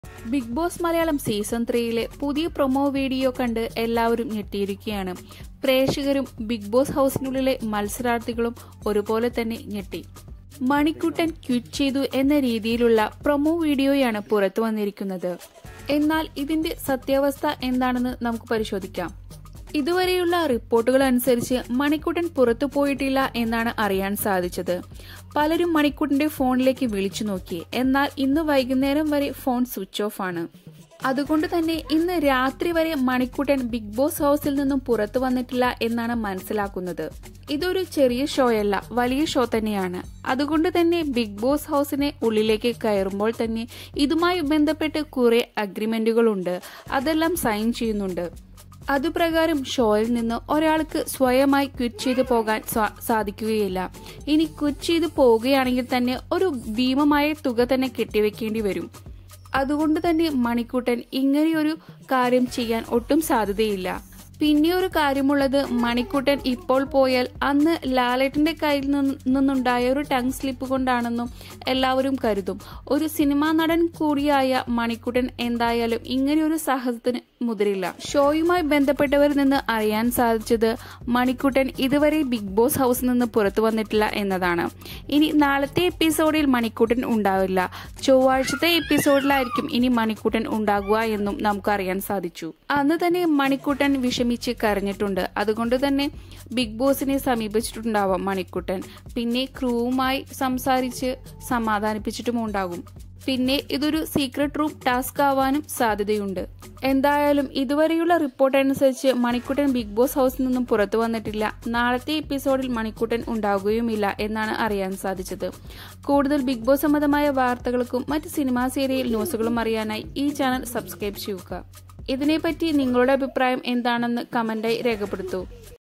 big Boss Malayalam season ത്രീയിലെ പുതിയ promo video കണ്ട് എല്ലാവരും ഞെട്ടിയിരിക്കുകയാണ് പ്രേക്ഷകരും ബിഗ് ബോസ് ഹൗസിനുള്ളിലെ മത്സരാർത്ഥികളും ഒരുപോലെ തന്നെ ഞെട്ടി മണിക്കുട്ടൻ ക്വിറ്റ് ചെയ്തു എന്ന രീതിയിലുള്ള പ്രൊമോ വീഡിയോയാണ് പുറത്തു വന്നിരിക്കുന്നത് എന്നാൽ ഇതിന്റെ സത്യാവസ്ഥ എന്താണെന്ന് നമുക്ക് പരിശോധിക്കാം ഇതുവരെയുള്ള റിപ്പോർട്ടുകൾ അനുസരിച്ച് മണിക്കുട്ടൻ പുറത്തു പോയിട്ടില്ല എന്നാണ് അറിയാൻ സാധിച്ചത് പലരും മണിക്കുട്ടന്റെ ഫോണിലേക്ക് വിളിച്ചു നോക്കി എന്നാൽ ഇന്ന് വൈകുന്നേരം വരെ ഫോൺ സ്വിച്ച് ഓഫ് ആണ് അതുകൊണ്ട് തന്നെ ഇന്ന് രാത്രി വരെ മണിക്കുട്ടൻ ബിഗ് ബോസ് ഹൗസിൽ നിന്നും പുറത്തു വന്നിട്ടില്ല എന്നാണ് മനസ്സിലാക്കുന്നത് ഇതൊരു ചെറിയ ഷോയല്ല വലിയ ഷോ തന്നെയാണ് അതുകൊണ്ട് തന്നെ ബിഗ് ബോസ് ഹൗസിനെ ഉള്ളിലേക്ക് കയറുമ്പോൾ തന്നെ ഇതുമായി ബന്ധപ്പെട്ട് കുറെ അഗ്രിമെന്റുകളുണ്ട് അതെല്ലാം സൈൻ ചെയ്യുന്നുണ്ട് അതുപ്രകാരം ഷോയിൽ നിന്ന് ഒരാൾക്ക് സ്വയമായി ക്വിറ്റ് ചെയ്ത് പോകാൻ സാ- സാധിക്കുകയില്ല ഇനി ക്വിറ്റ് ചെയ്ത് പോവുകയാണെങ്കിൽ തന്നെ ഒരു ഭീമമായ തുക തന്നെ കെട്ടിവെക്കേണ്ടി വരും അതുകൊണ്ട് തന്നെ മണിക്കൂട്ടൻ ഇങ്ങനെയൊരു കാര്യം ചെയ്യാൻ ഒട്ടും സാധ്യതയില്ല പിന്നെ ഒരു കാര്യമുള്ളത് മണിക്കുട്ടൻ ഇപ്പോൾ പോയാൽ അന്ന് ലാലേട്ടന്റെ കയ്യിൽ നിന്ന് നിന്നുണ്ടായ ഒരു ടങ് സ്ലിപ്പ് കൊണ്ടാണെന്നും എല്ലാവരും കരുതും ഒരു സിനിമാ നടൻ കൂടിയായ മണിക്കുട്ടൻ എന്തായാലും ഇങ്ങനെയൊരു സാഹസത്തിന് മുതിരില്ല ഷോയുമായി ബന്ധപ്പെട്ടവരിൽ നിന്ന് അറിയാൻ സാധിച്ചത് മണിക്കുട്ടൻ ഇതുവരെ ബിഗ് ബോസ് ഹൗസിൽ നിന്ന് പുറത്തു വന്നിട്ടില്ല എന്നതാണ് ഇനി നാളത്തെ എപ്പിസോഡിൽ മണിക്കുട്ടൻ ഉണ്ടാവില്ല ചൊവ്വാഴ്ചത്തെ എപ്പിസോഡിലായിരിക്കും ഇനി മണിക്കുട്ടൻ ഉണ്ടാകുക എന്നും നമുക്ക് അറിയാൻ സാധിച്ചു അന്ന് തന്നെ മണിക്കുട്ടൻ വിഷമിച്ച് കരഞ്ഞിട്ടുണ്ട് അതുകൊണ്ട് തന്നെ ബിഗ് ബോസിനെ സമീപിച്ചിട്ടുണ്ടാവാം മണിക്കുട്ടൻ പിന്നെ ക്രൂവുമായി സംസാരിച്ച് സമാധാനിപ്പിച്ചിട്ടും ഉണ്ടാകും പിന്നെ ഇതൊരു സീക്രട്ട് റൂം ടാസ്ക് ആവാനും സാധ്യതയുണ്ട് എന്തായാലും ഇതുവരെയുള്ള റിപ്പോർട്ട് അനുസരിച്ച് മണിക്കുട്ടൻ ബിഗ് ബോസ് ഹൗസിൽ നിന്നും പുറത്തു വന്നിട്ടില്ല നാളത്തെ എപ്പിസോഡിൽ മണിക്കുട്ടൻ ഉണ്ടാകുകയുമില്ല എന്നാണ് അറിയാൻ സാധിച്ചത് കൂടുതൽ ബിഗ് ബോസ് സംബന്ധമായ വാർത്തകൾക്കും മറ്റ് സിനിമാ സീരിയൽ ന്യൂസുകളും അറിയാനായി ഈ ചാനൽ സബ്സ്ക്രൈബ് ചെയ്യുക ഇതിനെപ്പറ്റി നിങ്ങളുടെ അഭിപ്രായം എന്താണെന്ന് കമന്റായി രേഖപ്പെടുത്തൂ